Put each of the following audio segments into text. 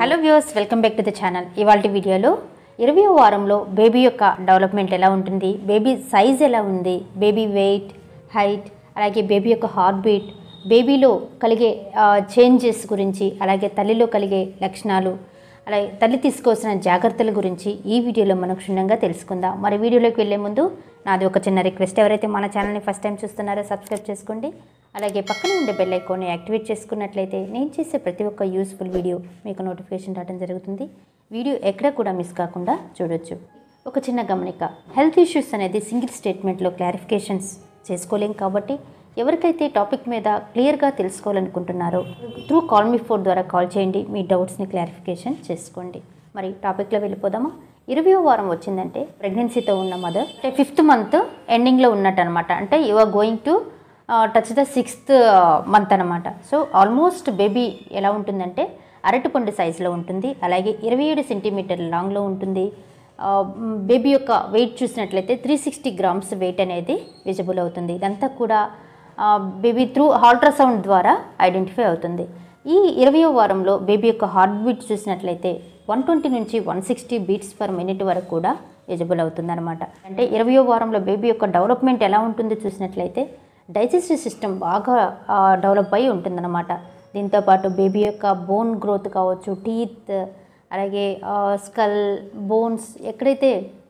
hello viewers welcome back to the channel ఇవాళ వీడియోలో ఇరవై వారంలో బేబీ యొక్క డెవలప్మెంట్ ఎలా ఉంటుంది బేబీ సైజ్ ఎలా ఉంది బేబీ వెయిట్ హైట్ అలాగే బేబీ యొక్క హార్ట్ బీట్ బేబీలో కలిగే చేంజెస్ గురించి అలాగే తల్లిలో కలిగే లక్షణాలు అలాగే తల్లి తీసుకోవాల్సిన జాగ్రత్తల గురించి ఈ వీడియోలో మనం క్షుణ్ణంగా తెలుసుకుందాం మరి వీడియోలోకి వెళ్ళే ముందు నాది ఒక చిన్న రిక్వెస్ట్ ఎవరైతే మన ఛానల్ని ఫస్ట్ టైం చూస్తున్నారో సబ్స్క్రైబ్ చేసుకోండి అలాగే పక్కన ఉండే బెల్ ఐకాన్ని యాక్టివేట్ చేసుకున్నట్లయితే నేను చేసే ప్రతి ఒక్క యూస్ఫుల్ వీడియో మీకు నోటిఫికేషన్ రావడం జరుగుతుంది వీడియో ఎక్కడ కూడా మిస్ కాకుండా చూడొచ్చు ఒక చిన్న గమనిక హెల్త్ ఇష్యూస్ అనేది సింగిల్ స్టేట్మెంట్లో క్లారిఫికేషన్స్ చేసుకోలేం కాబట్టి ఎవరికైతే టాపిక్ మీద క్లియర్గా తెలుసుకోవాలనుకుంటున్నారో త్రూ కాల్ మీ ఫోర్ ద్వారా కాల్ చేయండి మీ డౌట్స్ని క్లారిఫికేషన్ చేసుకోండి మరి టాపిక్లో వెళ్ళిపోదామా ఇరవయో వారం వచ్చిందంటే ప్రెగ్నెన్సీతో ఉన్న మదర్ అంటే ఫిఫ్త్ మంత్ ఎండింగ్లో ఉన్నట్టు అనమాట అంటే you are going to touch the sixth month అనమాట సో ఆల్మోస్ట్ బేబీ ఎలా ఉంటుందంటే అరటిపండు సైజులో ఉంటుంది అలాగే ఇరవై ఏడు సెంటీమీటర్ లాంగ్లో ఉంటుంది బేబీ యొక్క వెయిట్ చూసినట్లయితే త్రీ సిక్స్టీ గ్రామ్స్ వెయిట్ అనేది విజిబుల్ అవుతుంది ఇదంతా కూడా బేబీ త్రూ అల్ట్రాసౌండ్ ద్వారా ఐడెంటిఫై అవుతుంది ఈ ఇరవయో వారంలో బేబీ యొక్క హార్ట్ బీట్ చూసినట్లయితే వన్ ట్వంటీ నుంచి one sixty beats per minute వరకు కూడా ఎలిజిబుల్ అవుతుందన్నమాట అంటే ఇరవయో వారంలో బేబీ యొక్క డెవలప్మెంట్ ఎలా ఉంటుందో చూసినట్లయితే డైజెస్టివ్ సిస్టమ్ బాగా డెవలప్ అయి ఉంటుందన్నమాట దీంతోపాటు బేబీ యొక్క బోన్ గ్రోత్ కావచ్చు టీత్ అలాగే స్కల్ బోన్స్ ఎక్కడైతే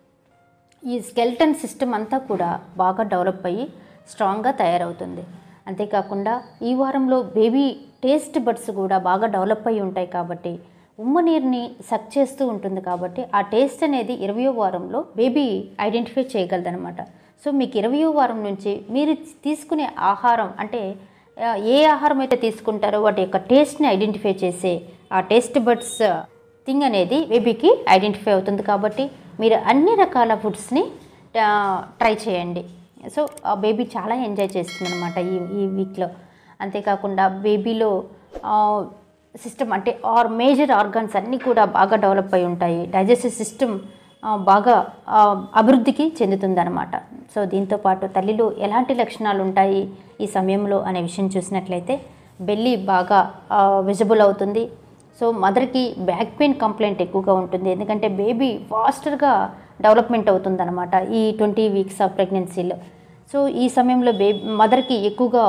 ఈ స్కెల్టన్ సిస్టమ్ అంతా కూడా బాగా డెవలప్ అయ్యి స్ట్రాంగ్గా తయారవుతుంది అంతేకాకుండా ఈ వారంలో బేబీ టేస్ట్ బడ్స్ కూడా బాగా డెవలప్ అయి ఉంటాయి కాబట్టి ఉమ్మ నీరుని సక్ చేస్తూ ఉంటుంది కాబట్టి ఆ టేస్ట్ అనేది ఇరవయో వారంలో బేబీ ఐడెంటిఫై చేయగలదనమాట సో మీకు ఇరవయో వారం నుంచి మీరు తీసుకునే ఆహారం అంటే ఏ ఆహారం అయితే తీసుకుంటారో వాటి యొక్క టేస్ట్ని ఐడెంటిఫై చేసే ఆ టేస్ట్ బడ్స్ థింగ్ అనేది బేబీకి ఐడెంటిఫై అవుతుంది కాబట్టి మీరు అన్ని రకాల ఫుడ్స్ని ట్రై చేయండి సో ఆ బేబీ చాలా ఎంజాయ్ చేస్తుంది అనమాట ఈ ఈ వీక్లో అంతేకాకుండా బేబీలో సిస్టమ్ అంటే ఆర్ మేజర్ ఆర్గాన్స్ అన్నీ కూడా బాగా డెవలప్ అయి ఉంటాయి డైజెస్టివ్ సిస్టమ్ బాగా అభివృద్ధికి చెందుతుందన్నమాట సో దీంతోపాటు తల్లిలో ఎలాంటి లక్షణాలు ఉంటాయి ఈ సమయంలో అనే విషయం చూసినట్లయితే బెల్లి బాగా విజిబుల్ అవుతుంది సో మదర్కి బ్యాక్ పెయిన్ కంప్లైంట్ ఎక్కువగా ఉంటుంది ఎందుకంటే బేబీ ఫాస్టర్గా డెవలప్మెంట్ అవుతుందన్నమాట ఈ ట్వంటీ వీక్స్ ఆఫ్ ప్రెగ్నెన్సీలో సో ఈ సమయంలో బేబీ మదర్కి ఎక్కువగా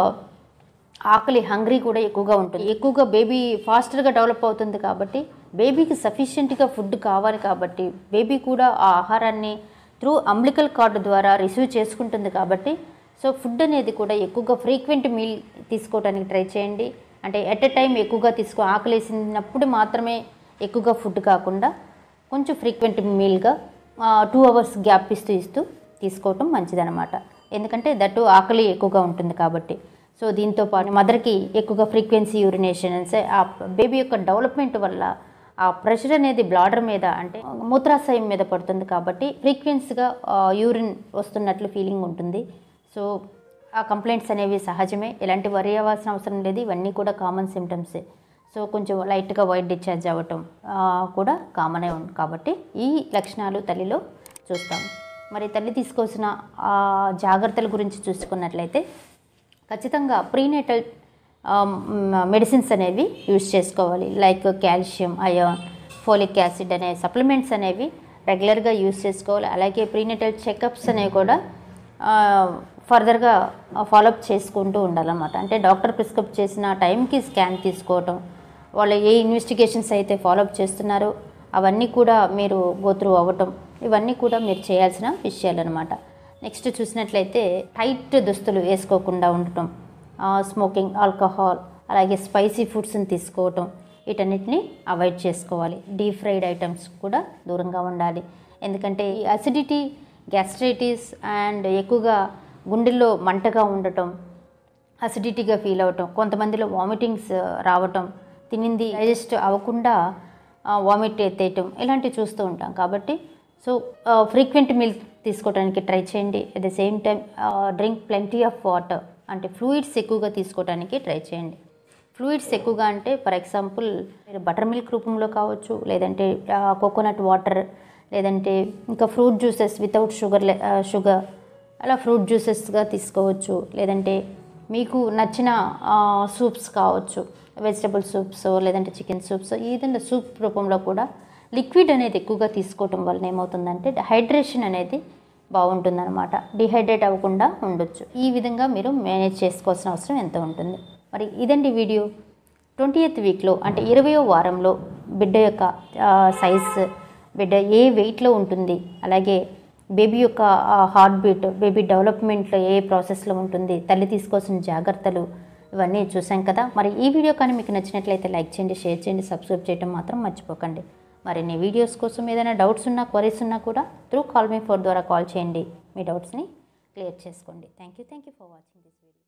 ఆకలి హంగ్రీ కూడా ఎక్కువగా ఉంటుంది ఎక్కువగా బేబీ ఫాస్టర్గా డెవలప్ అవుతుంది కాబట్టి బేబీకి సఫిషియెంట్గా ఫుడ్ కావాలి కాబట్టి బేబీ కూడా ఆ ఆహారాన్ని త్రూ అంబ్లికల్ కార్డు ద్వారా రిసీవ్ చేసుకుంటుంది కాబట్టి సో ఫుడ్ అనేది కూడా ఎక్కువగా ఫ్రీక్వెంట్ మీల్ తీసుకోవడానికి ట్రై చేయండి అంటే ఎట్ ఎ టైం ఎక్కువగా తీసుకో ఆకలేసినప్పుడు మాత్రమే ఎక్కువగా ఫుడ్ కాకుండా కొంచెం ఫ్రీక్వెంట్ మీల్గా టూ అవర్స్ గ్యాప్ ఇస్తూ ఇస్తూ తీసుకోవటం మంచిదనమాట ఎందుకంటే దట్టు ఆకలి ఎక్కువగా ఉంటుంది కాబట్టి సో దీంతో పాటు మదర్కి ఎక్కువగా ఫ్రీక్వెన్సీ యూరినేషన్స్ ఆ బేబీ యొక్క డెవలప్మెంట్ వల్ల ఆ ప్రెషర్ అనేది బ్లాడర్ మీద అంటే మూత్రాశయం మీద పడుతుంది కాబట్టి ఫ్రీక్వెన్సీగా యూరిన్ వస్తున్నట్లు ఫీలింగ్ ఉంటుంది సో ఆ కంప్లైంట్స్ అనేవి సహజమే ఎలాంటి వరి అవ్వాల్సిన అవసరం లేదు ఇవన్నీ కూడా కామన్ సిమ్టమ్సే సో కొంచెం లైట్గా వైట్ డిశ్చార్జ్ అవ్వటం కూడా కామనే ఉంది కాబట్టి ఈ లక్షణాలు తల్లిలో చూస్తాం మరి తల్లి తీసుకోవాల్సిన జాగ్రత్తల గురించి చూసుకున్నట్లయితే ఖచ్చితంగా ప్రీనేటల్ మెడిసిన్స్ అనేవి యూజ్ చేసుకోవాలి like calcium iron folic acid అనే సప్లిమెంట్స్ అనేవి రెగ్యులర్గా యూజ్ చేసుకోవాలి అలాగే ప్రీనేటల్ చెకప్స్ అనేవి కూడా ఫర్దర్గా ఫాలోఅప్ చేసుకుంటూ ఉండాలన్నమాట అంటే డాక్టర్ ప్రిస్క్రైబ్ చేసిన టైంకి స్కాన్ తీసుకోవటం వాళ్ళు ఏ ఇన్వెస్టిగేషన్స్ అయితే ఫాలోఅప్ చేస్తున్నారో అవన్నీ కూడా మీరు గోత్రూ అవ్వటం ఇవన్నీ కూడా మీరు చేయాల్సిన విషయాలు అనమాట నెక్స్ట్ చూసినట్లయితే టైట్ దుస్తులు వేసుకోకుండా ఉండటం స్మోకింగ్ ఆల్కహాల్ అలాగే స్పైసీ ఫుడ్స్ని తీసుకోవటం వీటన్నిటిని అవాయిడ్ చేసుకోవాలి డీప్ ఫ్రైడ్ ఐటమ్స్ కూడా దూరంగా ఉండాలి ఎందుకంటే ఈ అసిడిటీ గ్యాస్ట్రైటిస్ అండ్ ఎక్కువగా గుండెల్లో మంటగా ఉండటం అసిడిటీగా ఫీల్ అవటం కొంతమందిలో వామిటింగ్స్ రావటం తినింది డైజెస్ట్ అవ్వకుండా వామిట్ ఎత్తేయటం ఇలాంటివి చూస్తూ ఉంటాం కాబట్టి సో ఫ్రీక్వెంట్ మిల్క్ తీసుకోవడానికి ట్రై చేయండి at the same time drink plenty of water అంటే ఫ్లూయిడ్స్ ఎక్కువగా తీసుకోవడానికి ట్రై చేయండి ఫ్లూయిడ్స్ ఎక్కువగా అంటే ఫర్ ఎగ్జాంపుల్ మీరు బటర్ మిల్క్ రూపంలో కావచ్చు లేదంటే కోకోనట్ వాటర్ లేదంటే ఇంకా fruit juices without sugar sugar అలా ఫ్రూట్ జ్యూసెస్గా తీసుకోవచ్చు లేదంటే మీకు నచ్చిన సూప్స్ కావచ్చు వెజిటబుల్ సూప్స్ లేదంటే చికెన్ సూప్స్ ఏదైనా సూప్ రూపంలో కూడా లిక్విడ్ అనేది ఎక్కువగా తీసుకోవటం వలన ఏమవుతుందంటే హైడ్రేషన్ అనేది బాగుంటుందన్నమాట డిహైడ్రేట్ అవ్వకుండా ఉండొచ్చు ఈ విధంగా మీరు మేనేజ్ చేసుకోవాల్సిన అవసరం ఎంత ఉంటుంది మరి ఇదండి వీడియో ట్వంటీ ఎయిత్ వీక్లో అంటే ఇరవయో వారంలో బిడ్డ యొక్క సైజ్ బిడ్డ ఏ వెయిట్లో ఉంటుంది అలాగే బేబీ యొక్క హార్ట్ బీట్ బేబీ డెవలప్మెంట్లో ఏ ప్రాసెస్లో ఉంటుంది తల్లి తీసుకోవాల్సిన జాగ్రత్తలు ఇవన్నీ చూసాం కదా మరి ఈ వీడియో కానీ మీకు నచ్చినట్లయితే లైక్ చేయండి షేర్ చేయండి సబ్స్క్రైబ్ చేయడం మాత్రం మర్చిపోకండి మరిన్ని వీడియోస్ కోసం ఏదైనా డౌట్స్ ఉన్నా క్వరీస్ ఉన్నా కూడా త్రూ కాల్ మీ ఫోర్ ద్వారా కాల్ చేయండి మీ డౌట్స్ని క్లియర్ చేసుకోండి thank you thank you for watching this video